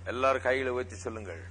எல்லாரும் கைகளை வச்சு சொல்லுங்கள்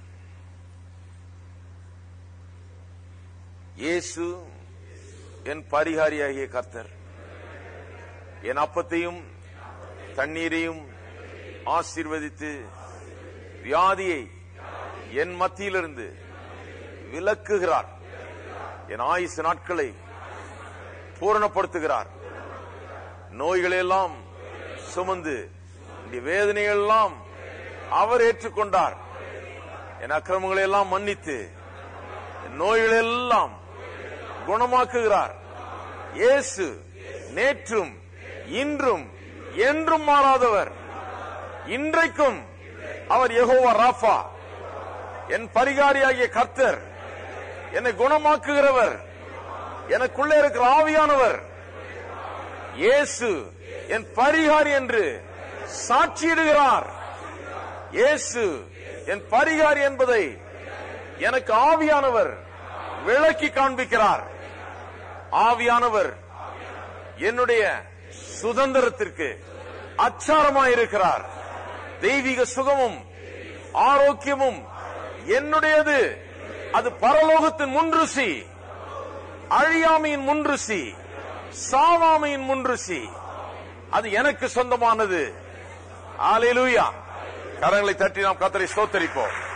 இயேசு என் பரிகாரியாகிய கர்த்தர் என் அப்பத்தையும் தண்ணீரையும் ஆசீர்வதித்து வியாதியை என் மத்தியிலிருந்து விலக்குகிறார் என் ஆயுசு நாட்களை பூரணப்படுத்துகிறார் நோய்களெல்லாம் சுமந்து இந்த வேதனைகள் எல்லாம் அவர் ஏற்றுக்கொண்டார் என் அக்கிரமங்களை எல்லாம் மன்னித்து என் நோய்களை எல்லாம் குணமாக்குகிறார் இயேசு நேற்றும் இன்றும் என்றும் மாறாதவர் இன்றைக்கும் அவர் யெகோவா ராஃபா என் பரிகாரியாகிய கர்த்தர் என்னை குணமாக்குகிறவர் எனக்குள்ளே இருக்கிற ஆவியானவர் இயேசு என் பரிகாரி என்று சாட்சியிடுகிறார் இயேசு என் பரிகாரி என்பதை எனக்கு ஆவியானவர் விளக்கி காண்பிக்கிறார் ஆவியானவர் என்னுடைய சுதந்திரத்திற்கு அச்சாரமாயிருக்கிறார் தெய்வீக சுகமும் ஆரோக்கியமும் என்னுடையது அது பரலோகத்தின் முன்ருசி அழியாமையின் முன்ருசி சாவாமையின் முன்ருசி அது எனக்கு சொந்தமானது ஆலேலூயா கரங்களை தட்டி நாம் கத்தரை ஸ்தோத்தரிப்போம்